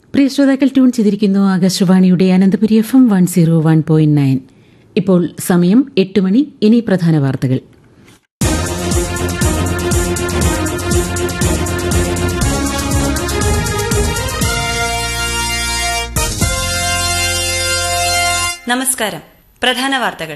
പ്രിയ ശ്രോതാക്കൾ ട്യൂൺ ചെയ്തിരിക്കുന്നു ആകാശവാണിയുടെ Ananthapuri F M one zero one point nine ഇപ്പോൾ സമയം എട്ട് മണി ഇനി പ്രധാന വാർത്തകൾ നമസ്കാരം പ്രധാന വാർത്തകൾ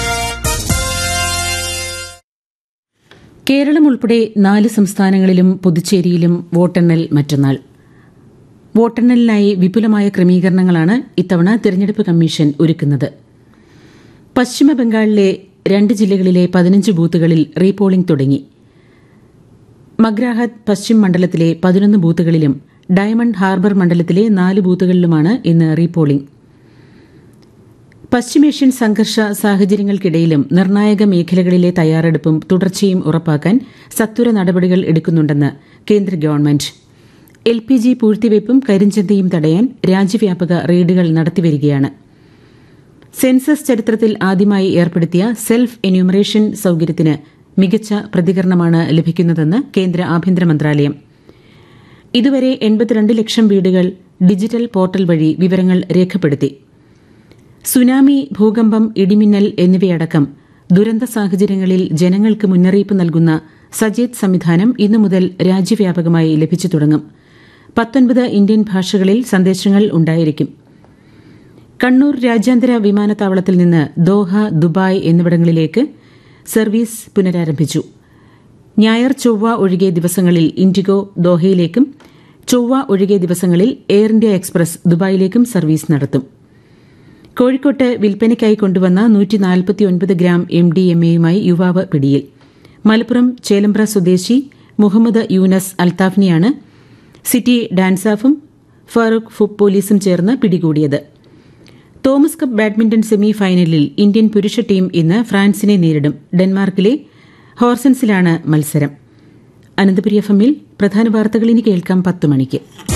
കേരളം ഉൾപ്പെടെ നാല് സംസ്ഥാനങ്ങളിലും പുതുച്ചേരിയിലും വോട്ടെണ്ണൽ മറ്റന്നാൾ വോട്ടെണ്ണലിനായി വിപുലമായ ക്രമീകരണങ്ങളാണ് ഇത്തവണ തിരഞ്ഞെടുപ്പ് കമ്മീഷൻ ഒരുക്കുന്നത് പശ്ചിമ ബംഗാളിലെ രണ്ട് ജില്ലകളിലെ പതിനഞ്ച് ബൂത്തുകളിൽ റീപോളിംഗ് തുടങ്ങി മഗ്രാഹത്ത് പശ്ചിം മണ്ഡലത്തിലെ പതിനൊന്ന് ബൂത്തുകളിലും ഡയമണ്ട് ഹാർബർ മണ്ഡലത്തിലെ നാല് ബൂത്തുകളിലുമാണ് ഇന്ന് റീപോളിംഗ് പശ്ചിമേഷ്യൻ സംഘർഷ സാഹചര്യങ്ങൾക്കിടയിലും നിർണായക മേഖലകളിലെ തയ്യാറെടുപ്പും തുടർച്ചയും ഉറപ്പാക്കാൻ സത്വര നടപടികൾ എടുക്കുന്നുണ്ടെന്ന് കേന്ദ്ര ഗവൺമെന്റ് എൽ പി ജി പൂഴ്ത്തിവയ്പും കരിഞ്ചന്തയും തടയാൻ രാജ്യവ്യാപക റെയ്ഡുകൾ നടത്തിവരികയാണ് സെൻസസ് ചരിത്രത്തിൽ ആദ്യമായി ഏർപ്പെടുത്തിയ സെൽഫ് എന്യൂമറേഷൻ സൌകര്യത്തിന് മികച്ച പ്രതികരണമാണ് ലഭിക്കുന്നതെന്ന് കേന്ദ്ര ആഭ്യന്തര മന്ത്രാലയം ഇതുവരെ എൺപത്തിരണ്ട് ലക്ഷം വീടുകൾ ഡിജിറ്റൽ പോർട്ടൽ വഴി വിവരങ്ങൾ രേഖപ്പെടുത്തി സുനാമി ഭൂകമ്പം ഇടിമിന്നൽ എന്നിവയടക്കം ദുരന്ത സാഹചര്യങ്ങളിൽ ജനങ്ങൾക്ക് മുന്നറിയിപ്പ് നൽകുന്ന സജേത് സംവിധാനം ഇന്നു മുതൽ രാജ്യവ്യാപകമായി ലഭിച്ചു തുടങ്ങും പത്തൊൻപത് ഇന്ത്യൻ ഭാഷകളിൽ സന്ദേശങ്ങൾ ഉണ്ടായിരിക്കും കണ്ണൂർ രാജ്യാന്തര വിമാനത്താവളത്തിൽ നിന്ന് ദോഹ ദുബായ് എന്നിവിടങ്ങളിലേക്ക് സർവീസ് പുനരാരംഭിച്ചു ഞായർ ചൊവ്വ ഒഴികെ ദിവസങ്ങളിൽ ഇൻഡിഗോ ദോഹയിലേക്കും ചൊവ്വ ഒഴികെ ദിവസങ്ങളിൽ എയർ ഇന്ത്യ എക്സ്പ്രസ് ദുബായിലേക്കും സർവീസ് നടത്തും കോഴിക്കോട്ട് വിൽപ്പനയ്ക്കായി കൊണ്ടുവന്ന നൂറ്റി നാൽപ്പത്തിയൊൻപത് ഗ്രാം എം ഡി എം എയുമായി യുവാവ് പിടിയിൽ മലപ്പുറം ചേലമ്പ്ര സ്വദേശി മുഹമ്മദ് യൂനസ് അൽത്താഫിനെയാണ് സിറ്റി ഡാൻസാഫും ഫാറൂഖ് ഫുബ് പോലീസും ചേർന്ന് പിടികൂടിയത് തോമസ് കപ്പ് ബാഡ്മിന്റൺ സെമി ഫൈനലിൽ ഇന്ത്യൻ പുരുഷ ടീം ഇന്ന് ഫ്രാൻസിനെ നേരിടും ഡെൻമാർക്കിലെ ഹോർസൻസിലാണ് മത്സരം അനന്തപുരി എഫ് എമ്മിൽ പ്രധാന വാർത്തകൾ ഇനി കേൾക്കാം പത്ത് മണിക്ക്